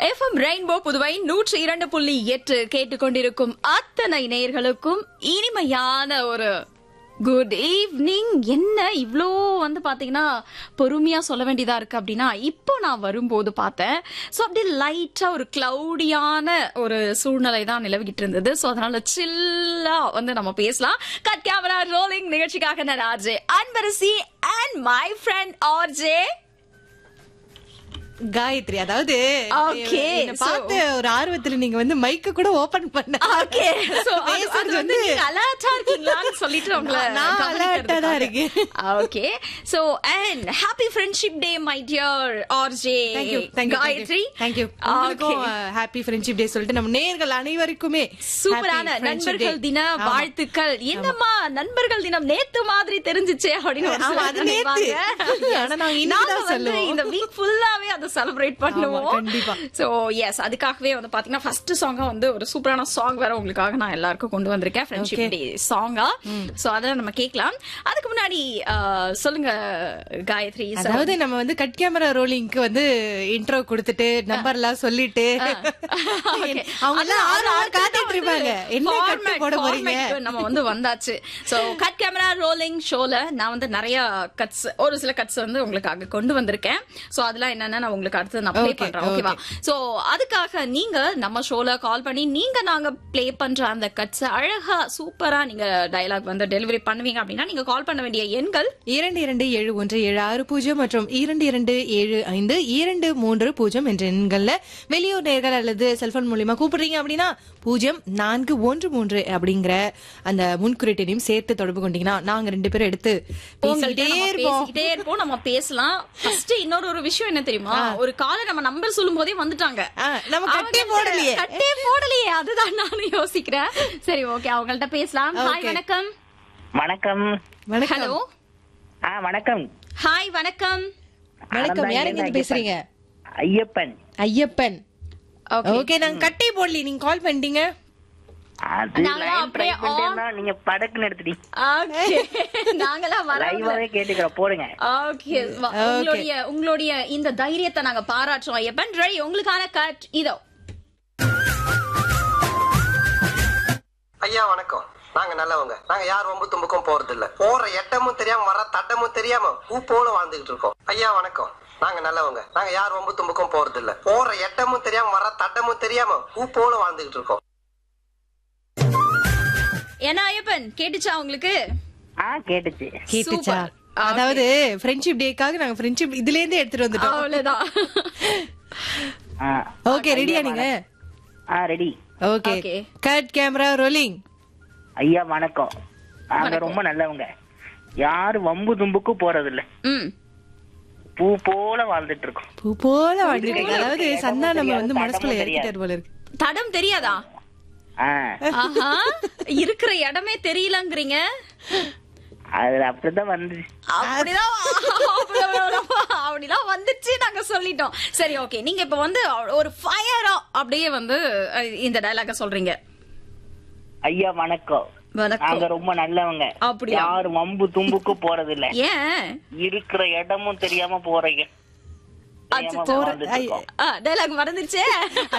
FM rainbow Puduvai நூற்றி இரண்டு புள்ளி எட்டு கேட்டுக்கொண்டிருக்கும் அத்தனை நேயர்களுக்கும் இனிமையான ஒரு குட் ஈவினிங் என்ன இவ்ளோ வந்து பாத்தீங்கன்னா பொறுமையா சொல்ல வேண்டியதா இருக்கு அப்படின்னா இப்போ நான் வரும்போது பார்த்தேன் ஸோ அப்படியே லைட்டா ஒரு கிளவுடியான ஒரு சூழ்நிலை தான் நிலவிக்கிட்டு இருந்தது ஸோ அதனால சில்லா வந்து நம்ம பேசலாம் கட் கேமரா ரோலிங் நிகழ்ச்சிக்காக நான் RJ Anbarasi and my friend RJ Gayathri அதாவது Okay, என்னை so- பார்த்த ஒரு ஆர்வத்துல நீங்க வந்து மைக்க கூட ஓபன் பண்ண ஓகே சோ அது பேசுறது வந்து வந்து நீங்க அலர்ட்டா இருக்கீங்களான்னு சொல்லிட்டு உங்களை நான் alert ஆ தான் இருக்கேன். Okay so and happy friendship day my dear RJ Thank you, thank you, Gayathri thank you. உங்களுக்கும் ஹாப்பி ஃப்ரெண்ட்ஷிப் டே சொல்லிட்டு நம்ம நேயர்கள் அனைவருக்குமே சூப்பரான happy friendship நண்பர்கள் day. தின ஆமா. வாழ்த்துக்கள் என்னம்மா நண்பர்கள் தினம் நேத்து மாதிரி தெரிஞ்சுச்சே அப்படின்னு ஒரு ஆமா, சிலர் அது நேத்து. நினைப்பாங்க. ஆனா நாங்க இன்னைக்கு நாங்க தான் வந்து சொல்லுவோம். இந்த வீக் ஃபுல்லாவே அதை செலிப்ரேட் பண்ணுவோம் ஆமா, கண்டிப்பா. சோ எஸ் அதுக்காகவே வந்து பாத்தீங்கன்னா ஃபர்ஸ்ட் சாங்கா வந்து ஒரு சூப்பரான சாங் வேற உங்களுக்காக நான் எல்லாருக்கும் கொண்டு வந்திருக்கேன் ஃப்ரெண்ட்ஷிப் Okay. டே சாங்கா சோ அத நம்ம கேட்கலாம் அதுக்கு முன்னாடி அஹ், சொல்லுங்க காயத்ரி sir. அதாவது நம்ம வந்து கட் கேமரா ரோலிங்க்கு வந்து இன்ட்ரோ கொடுத்துட்டு நம்பர் எல்லாம் சொல்லிட்டு Okay. அவங்க எல்லாம் அதான் ஆறு ஆறு அடுத்தது காத்துட்டு வந்து இருப்பாங்க என்ன கட்டு format- போட போறீங்க format நம்ம வந்து வந்தாச்சு சோ கட் கேமரா ரோலிங் ஷோல நான் வந்து நிறைய கட்ஸ் ஒரு சில கட்ஸ் வந்து உங்களுக்காக கொண்டு வந்திருக்கேன் சோ அதெல்லாம் என்னன்னா நான் உங்களுக்கு அடுத்து நான் ப்ளே Okay, பண்றேன் ஓகேவா சோ அதுக்காக நீங்க நம்ம ஷோல கால் பண்ணி நீங்க நாங்க ப்ளே பண்ற அந்த கட்ஸ் அழகா சூப்பரா நீங்க டயலாக் வந்து டெலிவரி பண்ணுவீங்க அப்படின்னா நீங்க கால் பண்ண வேண்டிய எண்கள் இரண்டு இரண்டு ஏழு ஒன்று ஏழு ஆறு பூஜ்ஜியம் மற்றும் இரண்டு இரண்டு ஏழு ஐந்து இரண்டு மூன்று பூஜ்ஜியம் என்ற எண்கள்ல வெளியூர் நேர்கள் அல்லது செல்போன் மூலியமா கூப்பிடுறீங்க அப்படின்னா பூஜ்ஜியம் நான்கு ஒன்று மூன்று அப்படிங்கிற அந்த முன்குறிட்டையும் சேர்த்து தொடர்பு கொண்டீங்கன்னா நாங்க ரெண்டு பேரும் எடுத்து உங்கள்ட்ட பேசிக்கிட்டே நம்ம இருப்போம் பேசிக்கிட்டே இருப்போம் நம்ம பேசலாம் ஃபர்ஸ்ட் இன்னொரு ஒரு விஷயம் என்ன தெரியுமா ஒரு கால நம்ம நம்பர் சொல்லும் போதே வந்துட்டாங்க ஆ, நம்ம கட்டே அவங்க போடலையே. கட்டே போடலையே அதுதான் நானும் யோசிக்கிறேன் சரி ஓகே அவங்கள்ட்ட பேசலாம் ஹாய் Okay. வணக்கம் வணக்கம் வணக்கம் ஹலோ ஆ வணக்கம் ஹாய் வணக்கம் வணக்கம் நான் யாருங்க தான் இருந்து பேசுறீங்க ஐயப்பன் ஐயப்பன் ஓகே ஓகே நாங்க கட்டை போடல நீங்க கால் பண்ணிட்டீங்க அது நாங்களாம் லைவ் அப்படியே ட்ரை பண்ணிட்டேன்னா நீங்க படக்குன்னு எடுத்துட்டீங்க ஓகே நாங்களாம் வர லைவாவே கேட்டுக்கிறோம் போடுங்க ஓகே உங்களுடைய உங்களுடைய இந்த தைரியத்தை நாங்க பாராட்டுறோம் ஐயப்பன் ரெடி உங்களுக்கான கட் இதோ ஐயா வணக்கம் நாங்க நல்லவங்க நாங்க யார் வம்பு தும்புக்கும் போறது இல்ல போற எட்டமும் தெரியாம வர தட்டமும் தெரியாம பூ போல வாழ்ந்துகிட்டு இருக்கோம் ஐயா வணக்கம் நாங்க நல்லவங்க நாங்க யார் வம்பு தும்புக்கும் போறது இல்ல போற எட்டமும் தெரியாம வர தட்டமும் தெரியாம பூ போல வாழ்ந்துகிட்டு இருக்கோம் என்ன ஐயப்பன் கேட்டுச்சா உங்களுக்கு ஆ கேட்டுச்சு கேட்டுச்சா Super. Okay. அதாவது ஃப்ரெண்ட்ஷிப் டேக்காக நாங்க ஃப்ரெண்ட்ஷிப் இதுல இருந்து எடுத்துட்டு வந்துட்டோம் அவ்வளவுதான் ஆ, ஓகே ரெடியா நீங்க ஆ ready okay Okay. Cut camera rolling ஐயா வணக்கம் நாங்க ரொம்ப நல்லவங்க யாரு வம்பு தும்புக்கு போறது இல்ல ம் பூ போல வாழ்ந்துட்டு இருக்கோம் பூ போல வாழ்ந்துட்டு அதாவது இடமும் சந்தா நம்ம தெரியாது, வந்து தடமும் மனசுக்குள்ள தெரியாது. இறக்கிட்டார் போல இருக்கு தடம் தெரியாதா ஆ ஆஹா இருக்கிற இடமே தெரியலங்கிறீங்க அதுல அப்படிதான் வந்து அப்படிதான் அப்படிதான் வந்துச்சு நாங்க சொல்லிட்டோம் சரி ஓகே நீங்க இப்ப வந்து ஒரு ஃபயரா அப்படியே வந்து அஹ், இந்த டயலாக சொல்றீங்க ஐயா வணக்கம் வணக்கம் நாங்க ரொம்ப நல்லவங்க அப்படியா? யாரு வம்பு தும்புக்கு போறது இல்ல ஏன் இருக்கிற இடமும் தெரியாம போறீங்க தெரியாம அச்சச்சோ. வாழ்ந்துட்டு இருக்கோம் டைலாக் மறந்துருச்சே